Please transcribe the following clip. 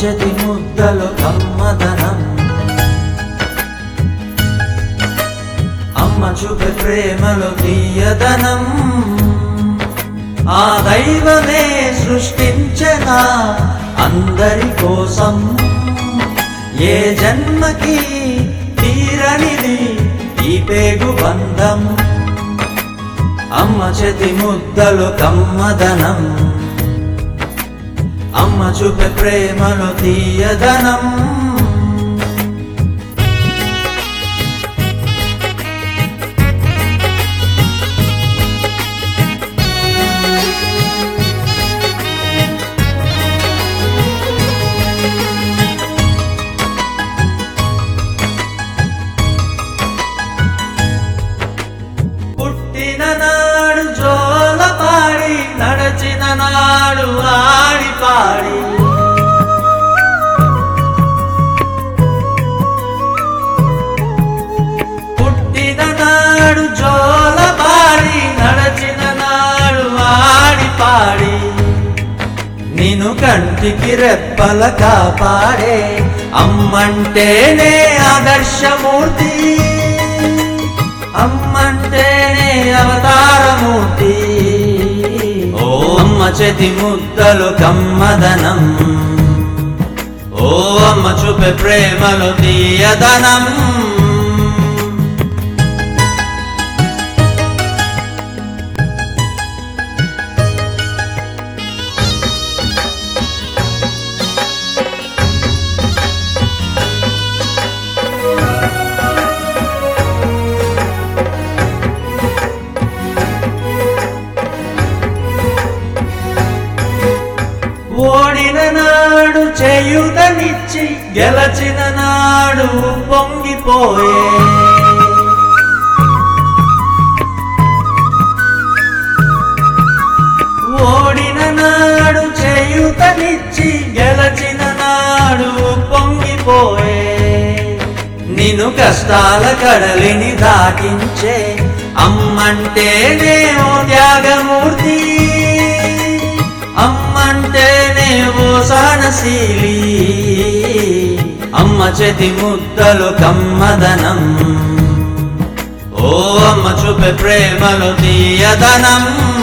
చేతి ముద్దలు కమ్మదనం అమ్మ చూపే ప్రేమలో తీయదనం ఆ దైవమే సృష్టించిన అందరి కోసం ఏ జన్మకి తీరనిది ఈ పేగు బంధం అమ్మ చేతి ముద్దలు కమ్మదనం అమ్మ చూపే ప్రేమలో తీయదనం పుట్టిన నాడు జోల పాడి నడచిన నాడు ఆడి పాడి పుట్టిన నాడు జోల పాడి నడచిన నాడు ఆడి పాడి నిన్ను కంటికి రెప్పల కాపాడే అమ్మంటేనే ఆదర్శమూర్తి అమ్మంటేనే అవతారమూర్తి ఓ అమ్మ చేతి ముద్దలు కమ్మదనం ఓ అమ్మ చూపే ప్రేమలు తీయదనం ఓడిన నాడు చేయుతనిచ్చి గెలచిన నాడు పొంగిపోయే ఓడిన నాడు చేయుతనిచ్చి గెలచిన నాడు పొంగిపోయే నిన్ను కష్టాల కడలిని దాటించే అమ్మంటేనే ఓ త్యాగమూర్తి అమ్మంటేనే ఓ సహనశీలి అమ్మ చేతి ముద్దలు కమ్మదనం ఓ అమ్మ చూపే ప్రేమలు తీయదనం